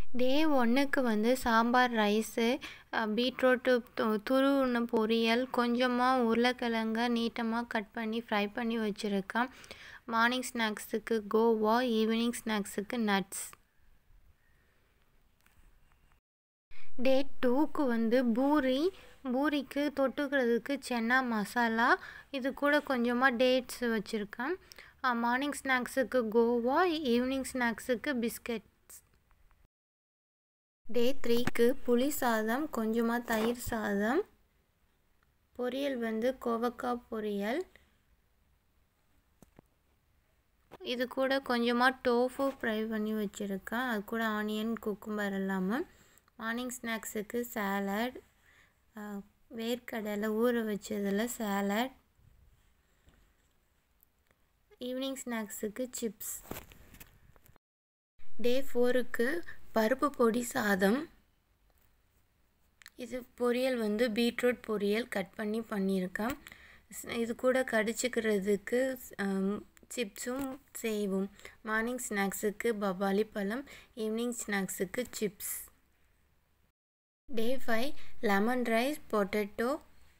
டே ஒன்றுக்கு வந்து sambar rice beetroot து துருவின பொரியல் கொஞ்சமாக உருளைக்கிழங்க நீட்டமாக கட் பண்ணி ஃப்ரை பண்ணி வச்சுருக்கேன் மார்னிங் ஸ்நாக்ஸுக்கு கோவா ஈவினிங் ஸ்நாக்ஸுக்கு நட்ஸ் டே டூக்கு வந்து பூரி பூரிக்கு தொட்டுக்கிறதுக்கு சென்னா மசாலா இது கூட கொஞ்சமாக டேட்ஸ் வச்சுருக்கேன் மார்னிங் ஸ்நாக்ஸுக்கு கோவா ஈவினிங் ஸ்நாக்ஸுக்கு பிஸ்கட்ஸ் டே த்ரீக்கு புளி சாதம் கொஞ்சமாக தயிர் சாதம் பொரியல் வந்து கோவக்காய் பொரியல் இது கூட கொஞ்சமாக டோஃபு ஃப்ரை பண்ணி வச்சுருக்கேன் அது கூட ஆனியன் குக்கும்பர் இல்லாமல் மார்னிங் ஸ்நாக்ஸுக்கு சாலட் வேர்க்கடலை ஊற வச்சதில் சாலட் ஈவினிங் ஸ்நாக்ஸுக்கு சிப்ஸ் டே ஃபோருக்கு பருப்பு பொடி சாதம் இது பொரியல் வந்து பீட்ரூட் பொரியல் கட் பண்ணி பண்ணியிருக்கேன் இது கூட கடிச்சிக்கிறதுக்கு சிப்ஸும் செய்வோம் மார்னிங் ஸ்நாக்ஸுக்கு பபாளி பழம் ஈவினிங் ஸ்நாக்ஸுக்கு chips day five lemon rice potato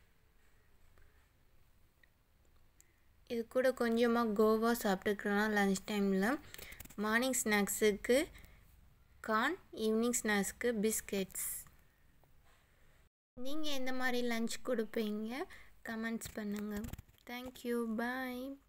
இது கூட கொஞ்சமாக கோவா சாப்பிட்டுக்கலாம் லன்ச் டைமில் மார்னிங் ஸ்நாக்ஸுக்கு கார்ன் ஈவினிங் ஸ்நாக்ஸ்க்கு பிஸ்கெட்ஸ் நீங்கள் எந்த மாதிரி லன்ச் கொடுப்பீங்க கமெண்ட்ஸ் பண்ணுங்கள் தேங்க்யூ பாய்